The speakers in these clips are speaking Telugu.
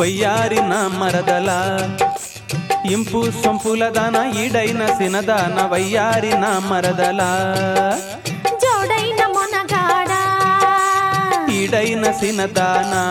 వయ్యారిన మరదల ఇంపు సొంపుల దాన ఈడైన సినదాన వయ్యారిన మరదల జోడైన మొనగాడా ఈడైన సినదానా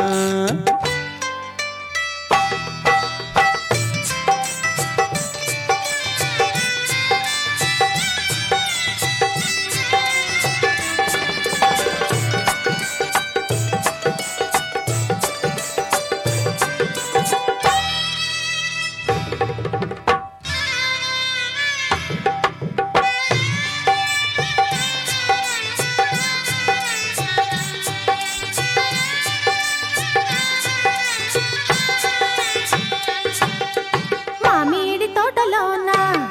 మామిడి తోటలోన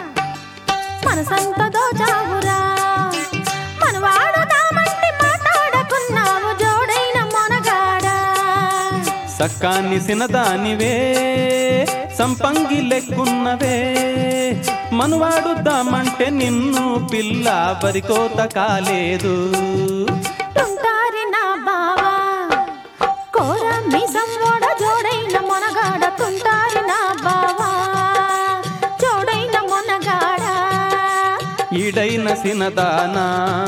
మనసంత దోచావురా మనవాడు దామంటే మాట్లాడకున్నావు జోడైన మొనగాడా సక్కాని సినదానివే సంపంగి లెక్కున్నవే మనువాడుద్దామంటే నిన్ను పిల్ల వరికోత కాలేదు తుంటారి నా బావా కోర మీసం ఓడ జోడైన మొనగాడ తుంటారి నా బావా జోడైన మొనగాడా ఈడైన సినదానా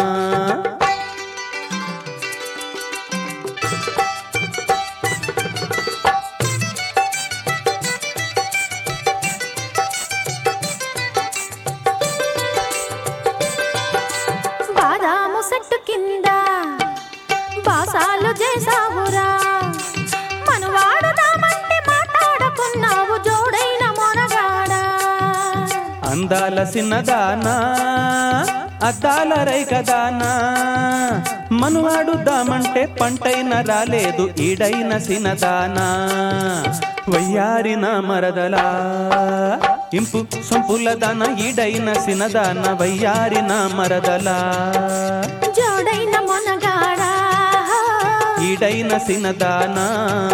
బాదాము చెట్టు కింద బాసాలు చేసావురా మనవాడు దామంటే మాట్లాడకున్నావు జోడైన మొనగాడా అందాల సిన్నదానా అద్దాల రైకదానా మనువాడుద్దామంటే పంటైన రాలేదు ఈడైన సినదానా వయ్యారిన మరదలా ఇంపు సొంపుల దాన ఈడైన సినదాన వయ్యారిన మరదలా జోడైన మొనగాడా ఈడైన సినదానా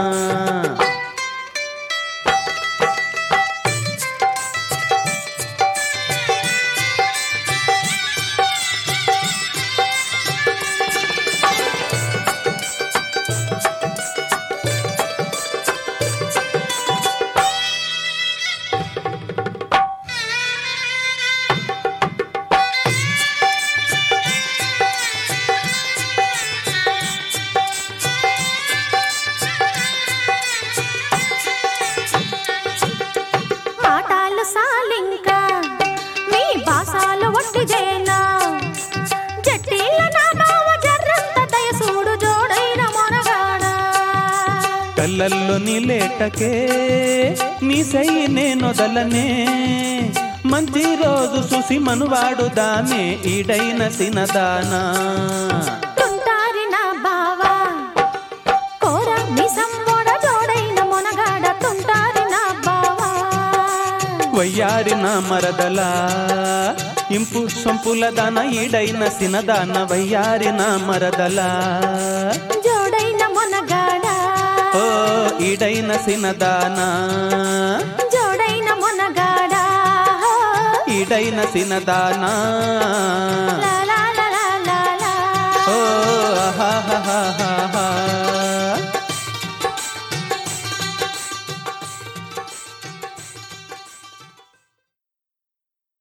మాటాలు సాలింక మీ బాసాలు ఒట్టిదేనా జట్టీల నా బావ జర్రంత దయసూడు జోడైన మొనగాడా కళ్ళల్లో నీలేటకే నీ సై నేనొదలనే మంచి రోజు చూసి మనువాడుదామే ఈడైన సినదానా తుంటారి నా బావా కోర మిసం ఓడ జోడైన మొనగాడ తుంటారి నా బావా వయ్యారిన మరదల ఇంపు సొంపుల దాన ఈడైన సినదాన వయ్యారిన మరదల జోడైన మొనగాడా ఓ ఈడైన సినదానా జోడైన మొనగాడా ఈడైన సినదానా లా